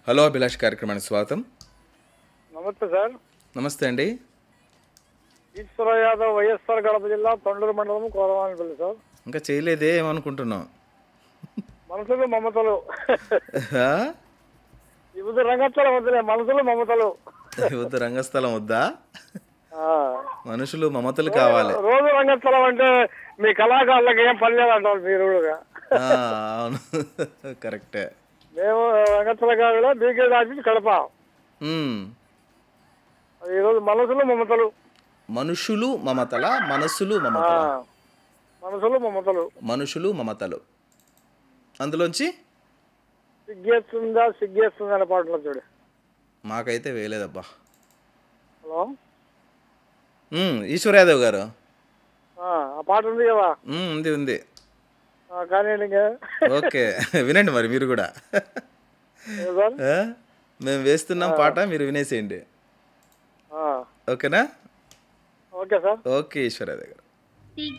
Hello Abhilash కార్యక్రమానికి స్వాగతం నమస్తే సార్ నమస్తే అండి ఈశ్వర యాదవ్ వైఎస్ఆర్ కడప జిల్లా తొండూరు మండలం కోరవానిపల్లి సార్ ఇంకా చేయలేదే ఏమనుకుంటున్నావు మనసులు మమతలు ఆ? ఇవి రంగస్థలం వద్దులే మనసులు మమతలు వద్దు రంగస్థలం వద్దా ఆ. మనుషులు మమతలు కావాలి రోజు రంగస్థలం అంటే మీ కళాకారులకు ఏం పని లేదంటారు మీరు కూడా. ఆ, అవును కరెక్టే మేము రంగస్థల గారిలో బీకే ఆఫీస్ కడప ఉమ్. అది ఈరోజు మనసులు మమతలు మనుషులు మమతల మనసులు ఆ. మమతల మనసులు మమతలు మనుషులు మమతలు అందులోంచి సిగ్గేస్తుందా సిగ్గేస్తుందా అనే పాటలో చూడు మాకైతే వేయలేదబ్బా హలో ఉమ్, ఈశ్వర్ యాదవ్ గారు ఆ, ఆ పాట ఉంది కదా ఉమ్, ఉంది ఉంది ఆ, కానీ ఇంకా ఓకే వినండి మరి మీరు కూడా ఏ సార్ ఆ? మేము వేస్తున్నాం పాట మీరు వినేసేయండి ఆ. ఓకేనా okay sir okay Eshwar Yadav గారు